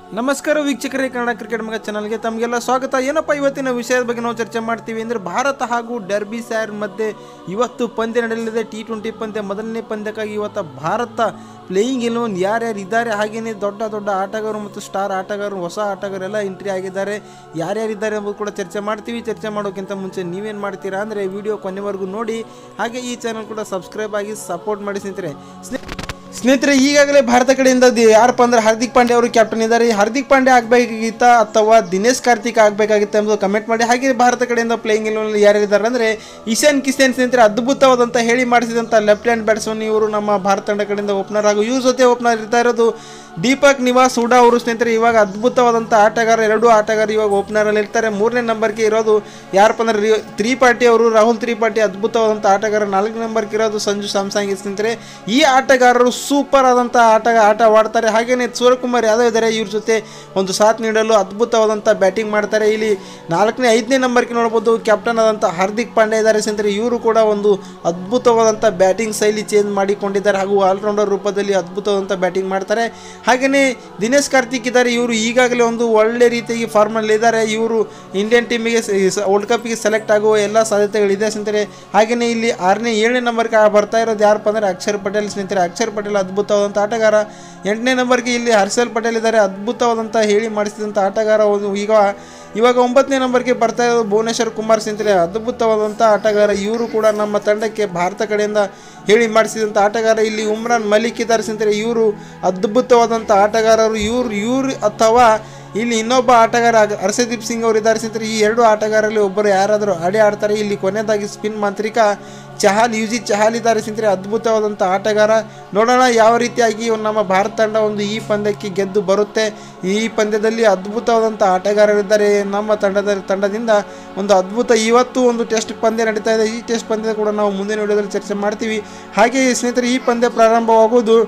ನಮಸ್ಕಾರ ವೀಕ್ಷಕರೇ ಕನ್ನಡ ಕ್ರಿಕೆಟ್ ಮಗ ಚಾನಲ್ಗೆ ತಮಗೆಲ್ಲ ಸ್ವಾಗತ ಏನಪ್ಪ ಇವತ್ತಿನ ವಿಷಯದ ಬಗ್ಗೆ ನಾವು ಚರ್ಚೆ ಮಾಡ್ತೀವಿ ಅಂದರೆ ಭಾರತ ಹಾಗೂ ಡರ್ಬಿ ಸ್ಯಾರ್ ಮಧ್ಯೆ ಇವತ್ತು ಪಂದ್ಯ ನಡೆಯಲಿದೆ ಟಿ ಟ್ವೆಂಟಿ ಪಂದ್ಯ ಮೊದಲನೇ ಪಂದ್ಯಕ್ಕಾಗಿ ಇವತ್ತು ಭಾರತ ಪ್ಲೇಯಿಂಗ್ ಎಲೆವನ್ ಯಾರ್ಯಾರು ಇದ್ದಾರೆ ಹಾಗೆಯೇ ದೊಡ್ಡ ದೊಡ್ಡ ಆಟಗಾರರು ಮತ್ತು ಸ್ಟಾರ್ ಆಟಗಾರರು ಹೊಸ ಆಟಗಾರರೆಲ್ಲ ಎಂಟ್ರಿ ಆಗಿದ್ದಾರೆ ಯಾರ್ಯಾರಿದ್ದಾರೆ ಎಂಬುದು ಕೂಡ ಚರ್ಚೆ ಮಾಡ್ತೀವಿ ಚರ್ಚೆ ಮಾಡೋಕ್ಕಿಂತ ಮುಂಚೆ ನೀವೇನು ಮಾಡ್ತೀರಾ ಅಂದರೆ ವಿಡಿಯೋ ಕೊನೆವರೆಗೂ ನೋಡಿ ಹಾಗೆ ಈ ಚಾನಲ್ ಕೂಡ ಸಬ್ಸ್ಕ್ರೈಬ್ ಆಗಿ ಸಪೋರ್ಟ್ ಮಾಡಿ ಸ್ನೇಹಿತರೆ ಸ್ನೇ- ಸ್ನೇಹಿತರೆ ಈಗಾಗಲೇ ಭಾರತ ಕಡೆಯಿಂದ ದಿ- ಯಾರಪ್ಪ ಅಂದ್ರೆ ಹಾರ್ದಿಕ್ ಪಾಂಡ್ಯ ಅವರು ಕ್ಯಾಪ್ಟನ್ ಇದ್ದಾರೆ ಈ ಹಾರ್ದಿಕ್ ಪಾಂಡ್ಯ ಆಗಬೇಕಾಗಿತ್ತ ಅಥವಾ ದಿನೇಶ್ ಕಾರ್ತಿಕ್ ಆಗಬೇಕಾಗಿತ್ತ ಎಂಬುದು ಕಮೆಂಟ್ ಮಾಡಿ ಹಾಗೆ ಭಾರತ ಕಡೆಯಿಂದ ಪ್ಲೇಯಿಂಗ್ ಇಲೆವನ್ ಯಾರಿದ್ದಾರೆ ಅಂದರೆ ಇಶಾನ್ ಕಿಶನ್ ಸ್ನೇಹಿತರೆ ಅದ್ಭುತವಾದಂಥ ಹೇಳಿ ಮಾಡಿಸಿದಂಥ ಲೆಫ್ಟ್ ಹ್ಯಾಂಡ್ ಬ್ಯಾಟ್ಸ್ಮನ್ ಇವರು ನಮ್ಮ ಭಾರತ ತಂಡ ಕಡೆಯಿಂದ ಓಪನರ್ ಹಾಗೂ ಇವ್ರ ಜೊತೆ ಓಪನರ್ ಇರ್ತಾ ಇರೋದು ದೀಪಕ್ ನಿವಾಸ್ ಹೂಡಾ ಅವರು ಸ್ನೇಹಿತರೆ ಇವಾಗ ಅದ್ಭುತವಾದಂಥ ಆಟಗಾರ ಎರಡು ಆಟಗಾರ ಇವಾಗ ಓಪನರಲ್ಲಿ ಇರ್ತಾರೆ ಮೂರನೇ ನಂಬರ್ಗೆ ಇರೋದು ಯಾರಪ್ಪ ಅಂದ್ರೆ ರಿ- ತ್ರಿಪಾಠಿ ಅವರು ರಾಹುಲ್ ತ್ರಿಪಾಠಿ ಅದ್ಭುತವಾದಂಥ ಆಟಗಾರ ನಾಲ್ಕು ನಂಬರ್ಗೆ ಇರೋದು ಸಂಜು ಸ್ಯಾಮ್ಸಂಗ್ ಸ್ನೇಹಿತರೆ ಈ ಆಟಗಾರರು ಸೂಪರ್ ಆದಂಥ ಆಟ ಆಟ ಆಡ್ತಾರೆ ಹಾಗೆಯೇ ಸೂರ್ಯಕುಮಾರ್ ಯಾದವ್ ಇದ್ದಾರೆ ಇವ್ರ ಜೊತೆ ಒಂದು ಸಾಥ್ ನೀಡಲು ಅದ್ಭುತವಾದಂಥ ಬ್ಯಾಟಿಂಗ್ ಮಾಡ್ತಾರೆ ಇಲ್ಲಿ ನಾಲ್ಕನೇ ಐದನೇ ನಂಬರ್ಗೆ ನೋಡ್ಬೋದು ಕ್ಯಾಪ್ಟನ್ ಆದಂಥ ಹಾರ್ದಿಕ್ ಪಾಂಡ್ಯ ಇದ್ದಾರೆ ಸ್ನೇಹಿತರೆ ಇವರು ಕೂಡ ಒಂದು ಅದ್ಭುತವಾದಂಥ ಬ್ಯಾಟಿಂಗ್ ಶೈಲಿ ಚೇಂಜ್ ಮಾಡಿಕೊಂಡಿದ್ದಾರೆ ಹಾಗೂ ಆಲ್ರೌಂಡರ್ ರೂಪದಲ್ಲಿ ಅದ್ಭುತವಾದಂಥ ಬ್ಯಾಟಿಂಗ್ ಮಾಡ್ತಾರೆ ಹಾಗೆಯೇ ದಿನೇಶ್ ಕಾರ್ತಿಕ್ ಇದ್ದಾರೆ ಇವರು ಈಗಾಗಲೇ ಒಂದು ಒಳ್ಳೆ ರೀತಿಯಾಗಿ ಫಾರ್ಮಲ್ಲಿ ಇದ್ದಾರೆ ಇವರು ಇಂಡಿಯನ್ ಟೀಮಿಗೆ ವರ್ಲ್ಡ್ ಕಪ್ಗೆ ಸೆಲೆಕ್ಟ್ ಆಗುವ ಎಲ್ಲ ಸಾಧ್ಯತೆಗಳಿದೆ ಸ್ನೇಹಿತರೆ ಹಾಗೆಯೇ ಇಲ್ಲಿ ಆರನೇ ಏಳನೇ ನಂಬರ್ಗೆ ಬರ್ತಾ ಇರೋದು ಯಾರಪ್ಪ ಅಂದರೆ ಅಕ್ಷರ್ ಪಟೇಲ್ ಸ್ನೇಹಿತರೆ ಅಕ್ಷರ್ ಪಟೇಲ್ ಅದ್ಭುತವಾದಂಥ ಆಟಗಾರ ಎಂಟನೇ ನಂಬರ್ಗೆ ಇಲ್ಲಿ ಹರ್ಷಲ್ ಪಟೇಲ್ ಇದ್ದಾರೆ ಅದ್ಭುತವಾದಂಥ ಹೇಳಿ ಮಾಡಿಸಿದಂಥ ಆಟಗಾರ ಒಂದು ಈಗ ಇವಾಗ ಒಂಬತ್ತನೇ ನಂಬರ್ಗೆ ಬರ್ತಾ ಇರೋದು ಭುವನೇಶ್ವರ್ ಕುಮಾರ್ ಸ್ನೇಹಿತರೆ ಅದ್ಭುತವಾದಂಥ ಆಟಗಾರ ಇವರು ಕೂಡ ನಮ್ಮ ತಂಡಕ್ಕೆ ಭಾರತ ಕಡೆಯಿಂದ ಹೇಳಿ ಮಾಡಿಸಿದಂಥ ಆಟಗಾರ ಇಲ್ಲಿ ಉಮ್ರಾನ್ ಮಲಿಕ್ ಇದ್ದಾರೆ ಸ್ನೇಹಿತರೆ ಇವರು ಅದ್ಭುತವಾದಂಥ ಆಟಗಾರರು ಇವ್ರು ಇವ್ರು ಅಥವಾ ಇಲ್ಲಿ ಇನ್ನೊಬ್ಬ ಆಟಗಾರ ಅಗ- ಹರ್ಷದೀಪ್ ಸಿಂಗ್ ಅವರು ಇದ್ದಾರೆ ಸ್ನೇಹಿತರೆ ಈ ಎರಡು ಆಟಗಾರರಲ್ಲಿ ಒಬ್ಬರು ಯಾರಾದರೂ ಆಡೇ ಆಡ್ತಾರೆ ಇಲ್ಲಿ ಕೊನೆಯದಾಗಿ ಸ್ಪಿನ್ ಮಾಂತ್ರಿಕ ಚಹಾಲ್ ಯುಜಿ ಚಹಾಲ್ ಇದ್ದಾರೆ ಸ್ನೇಹಿತರೆ ಅದ್ಭುತವಾದಂಥ ಆಟಗಾರ ನೋಡೋಣ ಯಾವ ರೀತಿಯಾಗಿ ಒಂದು ನಮ್ಮ ಭಾರತ ತಂಡ ಒಂದು ಈ ಪಂದ್ಯಕ್ಕೆ ಗೆದ್ದು ಬರುತ್ತೆ ಈ ಪಂದ್ಯದಲ್ಲಿ ಅದ್ಭುತವಾದಂಥ ಆಟಗಾರರಿದ್ದಾರೆ ನಮ್ಮ ತಂಡದ ತಂಡದಿಂದ ಒಂದು ಅದ್ಭುತ ಇವತ್ತು ಒಂದು ಟೆಸ್ಟ್ ಪಂದ್ಯ ನಡೀತಾ ಇದೆ ಈ ಟೆಸ್ಟ್ ಪಂದ್ಯ ಕೂಡ ನಾವು ಮುಂದಿನ ವಿಡಿಯೋದಲ್ಲಿ ಚರ್ಚೆ ಮಾಡ್ತೀವಿ ಹಾಗೆ ಸ್ನೇಹಿತರೆ ಈ ಪಂದ್ಯ ಪ್ರಾರಂಭವಾಗುವುದು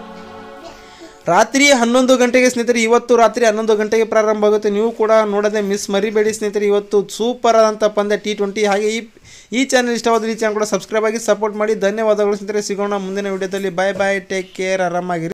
ರಾತ್ರಿ ಹನ್ನೊಂದು ಗಂಟೆಗೆ ಸ್ನೇಹಿತರೆ ಇವತ್ತು ರಾತ್ರಿ ಹನ್ನೊಂದು ಗಂಟೆಗೆ ಪ್ರಾರಂಭ ಆಗುತ್ತೆ ನೀವು ಕೂಡ ನೋಡದೆ ಮಿಸ್ ಮರಿಬೇಡಿ ಸ್ನೇಹಿತರೆ ಇವತ್ತು ಸೂಪರ್ ಆದಂಥ ಪಂದ್ಯ ಟಿ ಟ್ವೆಂಟಿ ಹಾಗೆ ಈ ಈ ಚಾನಲ್ ಇಷ್ಟವಾದರೆ ಈ ಚಾನಲ್ ಕೂಡ ಸಬ್ಸ್ಕ್ರೈಬ್ ಆಗಿ ಸಪೋರ್ಟ್ ಮಾಡಿ ಧನ್ಯವಾದಗಳು ಸ್ನೇಹಿತರೆ ಸಿಗೋಣ ಮುಂದಿನ ವಿಡಿಯೋದಲ್ಲಿ ಬಾಯ್ ಬಾಯ್ ಟೇಕ್ ಕೇರ್ ಆರಾಮಾಗಿರಿ